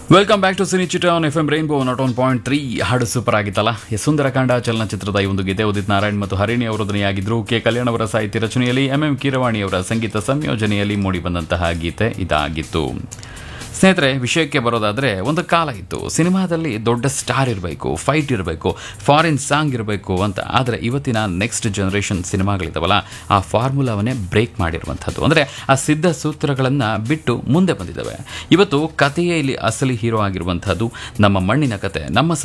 welcome back to cine ಚಿಟ on F M rainbow naught one point three ಹಾಡು super ಆಗಿತ್ತಲ್ಲ yes Sundarakanda ಚಲನಚಿತ್ರದ ಈ ಒಂದು ಗೀತೆ ಉದಿತ್ ನಾರಾಯಣ್ ಮತ್ತು ಹರಿಣಿ ಅವರು ಧ್ವನಿಯಾಗಿದ್ರು ಕೆ ಕಲ್ಯಾಣ್ ಅವರ ಸಾಹಿತ್ಯ ರಚನೆಯಲ್ಲಿ ಎಂ ಎಂ ಕೀರವಾಣಿ ಅವರ ಸಂಗೀತ ಸಂಯೋಜನೆಯಲ್ಲಿ ಮೂಡಿಬಂದಂತಹ ಗೀತೆ ಇದಾಗಿತ್ತು ಸ್ನೇಹಿತರೆ ವಿಷಯಕ್ಕೆ ಬರೋದಾದರೆ ಒಂದು ಕಾಲ ಇತ್ತು ಸಿನಿಮಾದಲ್ಲಿ ದೊಡ್ಡ ಸ್ಟಾರ್ ಇರಬೇಕು ಫೈಟ್ ಇರಬೇಕು ಫಾರಿನ್ ಸಾಂಗ್ ಇರಬೇಕು ಅಂತ ಆದರೆ ಇವತ್ತಿನ ನೆಕ್ಸ್ಟ್ ಜನರೇಷನ್ ಸಿನಿಮಾಗಳಿದಾವಲ್ಲ ಆ ಫಾರ್ಮುಲಾವನ್ನೇ ಬ್ರೇಕ್ ಮಾಡಿರುವಂಥದ್ದು ಅಂದರೆ ಆ ಸಿದ್ಧ ಸೂತ್ರಗಳನ್ನು ಬಿಟ್ಟು ಮುಂದೆ ಬಂದಿದ್ದಾವೆ ಇವತ್ತು ಕಥೆಯೇ ಇಲ್ಲಿ ಅಸಲಿ ಹೀರೋ ಆಗಿರುವಂಥದ್ದು ನಮ್ಮ ಮಣ್ಣಿನ ಕತೆ ನಮ್ಮ